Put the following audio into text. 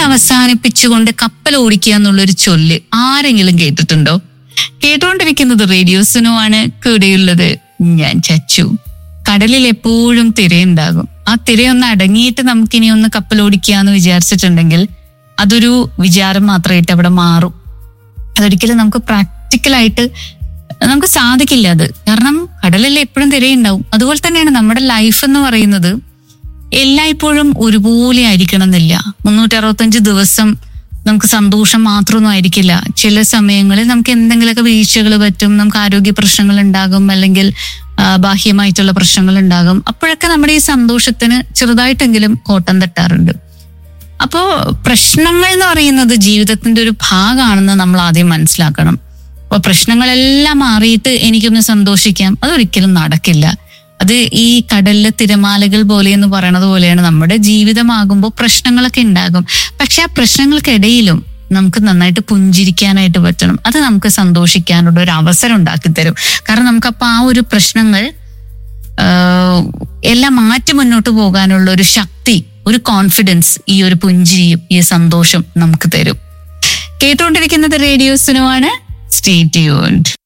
അവസാനിപ്പിച്ചുകൊണ്ട് കപ്പൽ ഓടിക്കുക എന്നുള്ളൊരു ചൊല്ല് ആരെങ്കിലും കേട്ടിട്ടുണ്ടോ കേട്ടോണ്ടിരിക്കുന്നത് റേഡിയോ സുനുവാണ് കൂടെയുള്ളത് ഞാൻ ചച്ചു കടലിൽ എപ്പോഴും തിരയുണ്ടാകും ആ തിരയൊന്ന് അടങ്ങിയിട്ട് നമുക്കിനി ഒന്ന് കപ്പൽ ഓടിക്കുക എന്ന് വിചാരിച്ചിട്ടുണ്ടെങ്കിൽ അതൊരു വിചാരം മാത്രമായിട്ട് അവിടെ മാറും അതൊരിക്കലും നമുക്ക് പ്രാക്ടിക്കലായിട്ട് നമുക്ക് സാധിക്കില്ല അത് കാരണം കടലിൽ എപ്പോഴും തിരയുണ്ടാവും അതുപോലെ തന്നെയാണ് നമ്മുടെ ലൈഫ് എന്ന് പറയുന്നത് എല്ലായ്പ്പോഴും ഒരുപോലെ ആയിരിക്കണം എന്നില്ല മുന്നൂറ്റി അറുപത്തഞ്ച് ദിവസം നമുക്ക് സന്തോഷം മാത്രമൊന്നും ആയിരിക്കില്ല ചില സമയങ്ങളിൽ നമുക്ക് എന്തെങ്കിലുമൊക്കെ വീഴ്ചകൾ പറ്റും നമുക്ക് ആരോഗ്യ പ്രശ്നങ്ങൾ ഉണ്ടാകും അല്ലെങ്കിൽ ആ, ബാഹ്യമായിട്ടുള്ള പ്രശ്നങ്ങൾ ഉണ്ടാകും അപ്പോഴൊക്കെ നമ്മുടെ ഈ സന്തോഷത്തിന് ചെറുതായിട്ടെങ്കിലും കോട്ടം തട്ടാറുണ്ട് അപ്പോ പ്രശ്നങ്ങൾ എന്ന് പറയുന്നത് ജീവിതത്തിന്റെ ഒരു ഭാഗമാണെന്ന് നമ്മൾ ആദ്യം മനസ്സിലാക്കണം അപ്പൊ പ്രശ്നങ്ങളെല്ലാം മാറിയിട്ട് എനിക്കൊന്ന് സന്തോഷിക്കാം അതൊരിക്കലും നടക്കില്ല അത് ഈ കടലിലെ തിരമാലകൾ പോലെ എന്ന് പറയണത് പോലെയാണ് നമ്മുടെ ജീവിതമാകുമ്പോൾ പ്രശ്നങ്ങളൊക്കെ ഉണ്ടാകും പക്ഷെ ആ പ്രശ്നങ്ങൾക്കിടയിലും നമുക്ക് നന്നായിട്ട് പുഞ്ചിരിക്കാനായിട്ട് പറ്റണം അത് നമുക്ക് സന്തോഷിക്കാനുള്ള ഒരു അവസരം ഉണ്ടാക്കി തരും കാരണം നമുക്കപ്പോൾ ആ ഒരു പ്രശ്നങ്ങൾ ആഹ് എല്ലാം മാറ്റി മുന്നോട്ട് പോകാനുള്ള ഒരു ശക്തി ഒരു കോൺഫിഡൻസ് ഈ ഒരു പുഞ്ചിരിയും ഈ സന്തോഷം നമുക്ക് തരും കേട്ടുകൊണ്ടിരിക്കുന്നത് റേഡിയോ സിനുമാണ് സ്റ്റേ ട്യൂൺഡ്